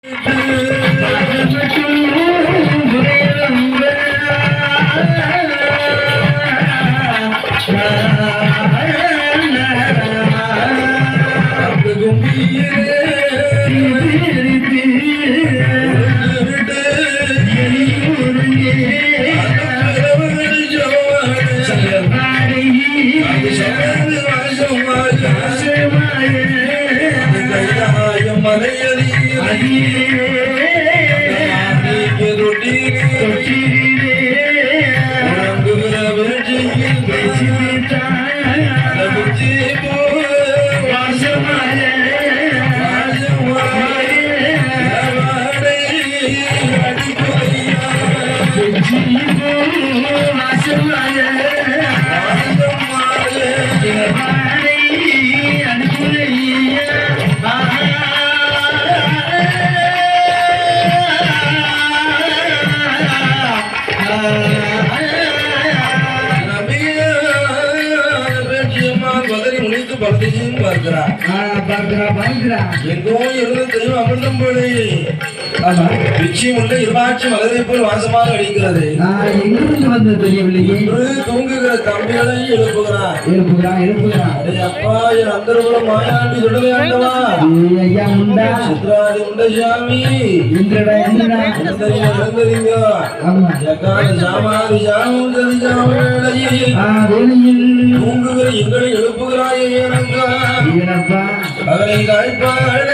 பார்க்கிறார் பார்க்கிறா பார்க்கிறா எங்கோ இருந்து தெய்வம் அமிர்தம் போலே ஆமா நிச்சயம் உள்ள இருமாட்சி மலரை போல் வாசமாக அடிக்கிறது நான் எங்கிருந்து வந்தது தெரியவில்லையே இன்று தூங்குகிற தம்பிகளை எழுப்புகிறார் எழுப்புகிறான் எழுப்புகிறான் அடே அப்பா என் அந்தரபுரம் மாயாண்டி சுடலை ஆண்டவா ஏய், ஐயா முண்டா சித்ராதி உண்ட சாமி எந்திரடா எந்திரடா எழுந்தறிங்க எழுந்தறிங்க ஆமா எக்கால சாமாதி சாமும் சரி சாமி ஆ வேலையில் தூங்குகிற எங்களை எழுப்புகிறாயே ஏனங்கா ஏனப்பா அவரை தாய்ப்பாடு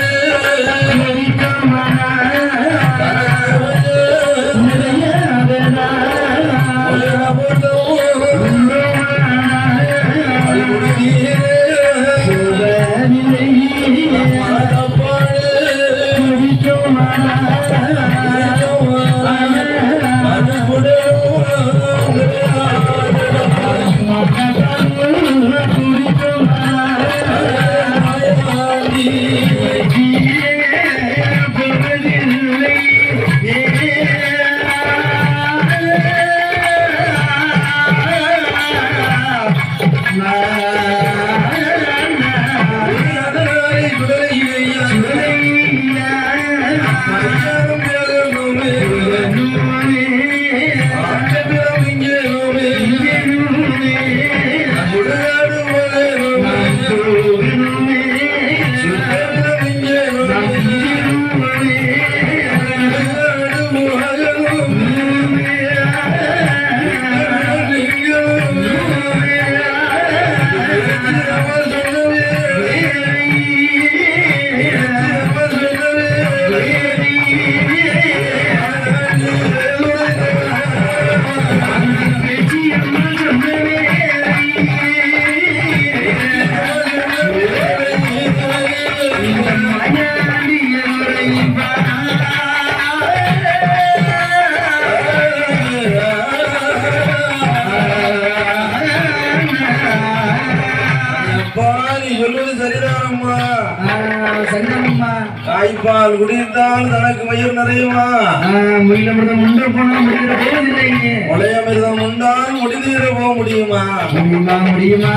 பாரி சொல்வது சரிதானம்மா சங்கமம்மா தாய்ப்பால் குடித்தால் தனக்கு மயிர் நிறையுமா முயலமிருதம் உண்டு போனா முடிகிற போவதில்லையே முளையமிர்தம் உண்டால் முடிதீர போக முடியுமா முடியுமா முடியுமா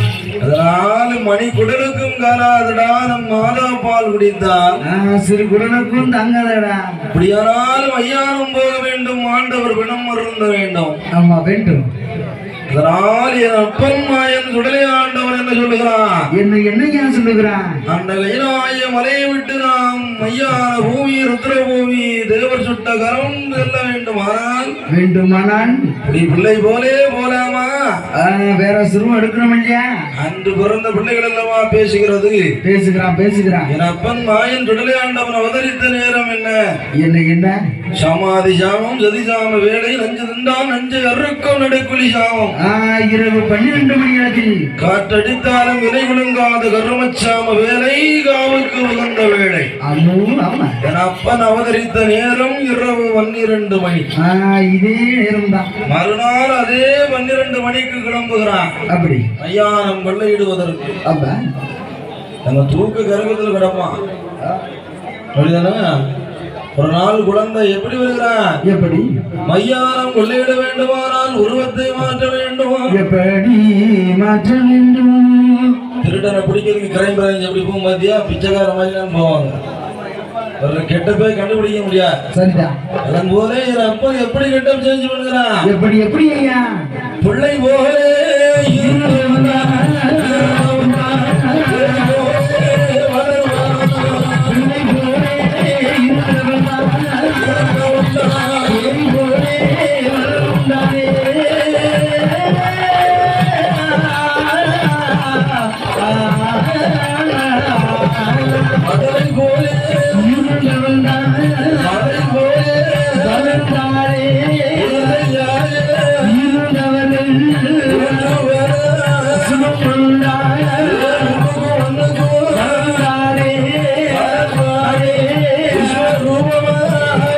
அதனால் மணி குடலுக்கும் காலாதடா நம் மாதா பால் குடித்தால் ஆ, சிறு குடலுக்கும் தங்கதடா அப்படியானாலும் ஐயாரும் போக வேண்டும் ஆண்டவர் பிணம் அருந்த வேண்டும் ஆமா வேண்டும் அதனால் என் அப்பன் மாயன் சுடலை ஆண்டவன் என்ன சொல்லுகிறான் என்ன என்னையா சொல்லுகிறான் அந்த கைலாய மலையை விட்டு நாம் மையான பூமி ருத்ர பூமி தேவர் சுட்ட கரம் செல்ல வேண்டும் ஆனால் வேண்டுமானால் இப்படி பிள்ளை போலே போலாமா ஆ, வேற சிறுவம் எடுக்கணும் இல்லையா அன்று பிறந்த பிள்ளைகள் அல்லவா பேசுகிறது பேசுகிறான் பேசுகிறான் என் அப்பன் மாயன் சுடலை ஆண்டவன் அவதரித்த நேரம் என்ன என்ன என்ன சமாதி சாமம் சதி சாம வேலை நஞ்சு திண்டாம் நஞ்சு அறுக்கம் நடுக்குழி சாமம் ஆ, இரவு பன்னிரண்டு மணி அளவில் காற்றடித்தாலும் விலை விழுங்காத கருமச்சாம வேலை காவுக்கு உகந்த வேளை அம்மோ ஆமா என் அப்பன் அவதரித்த நேரம் இரவு பன்னிரண்டு மணி ஆ, இதே நேரம் தான் மறுநாள் அதே பன்னிரண்டு மணிக்கு கிளம்புகிறான் அப்படி ஐயானம் கொள்ளையிடுவதற்கு அப்ப நம்ம தூக்க கரகத்தில் கிடப்பான் அப்படிதானே ஒரு நாள் குழந்தை எப்படி வருகிறான் எப்படி மையானம் கொள்ளையிட வேண்டுமானால் உருவத்தை மாற்ற வேண்டுமா எப்படி மாற்ற வேண்டும் திருடனை பிடிக்கிறதுக்கு கிரைம் பிரான்ச் எப்படி போகும் பாத்தியா பிச்சைக்கார மாதிரி தான் போவாங்க ஒரு கெட்ட போய் கண்டுபிடிக்க முடியாது சரிதான் அதன் போதே என் அப்பன் எப்படி கெட்ட சேஞ்ச் பண்ணுகிறான் எப்படி எப்படி ஐயா பிள்ளை போலே இருந்தவன்தான், இருந்தவன்தான், பிள்ளை போலே வளர்வான். பிள்ளை போலே இருந்தவன்தான், இருந்தவன்தான், தேவி போலே வளர்ந்தானே. மகளை போலே இருந்தவன்தான், மலை போலே வளர்ந்தானே. உலகையாலே இருந்தவர்கள் ஒன்று வர சுகம் கொண்டார். ஒன்றுக்கு வளர்ந்தானே. வளர்ந்தாரே. விஸ்வரூபமாய்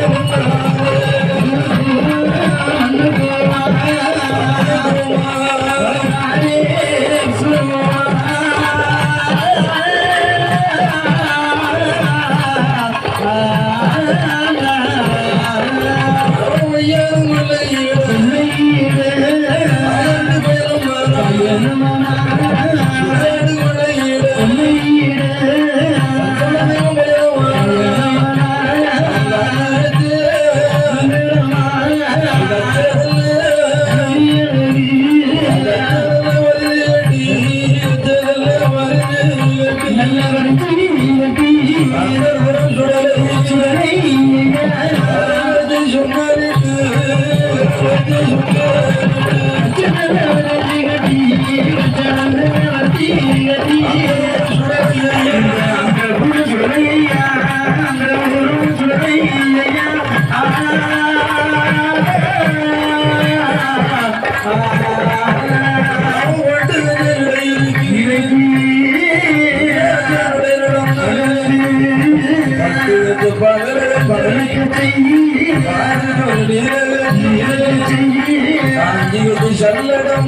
சல்லடம்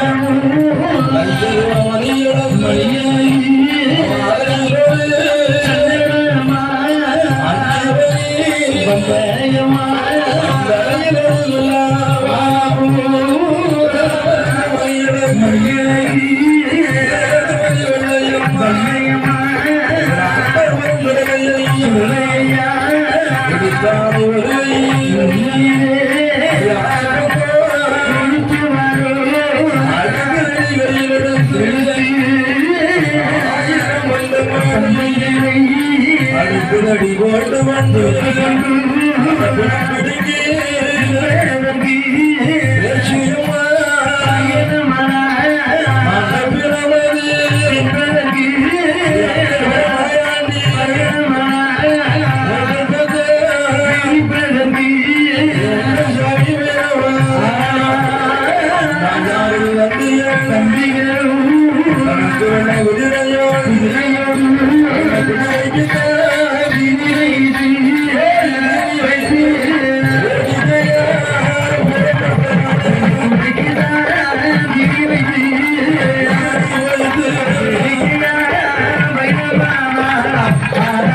அடுத்தடி போட்டு வந்து வைரவா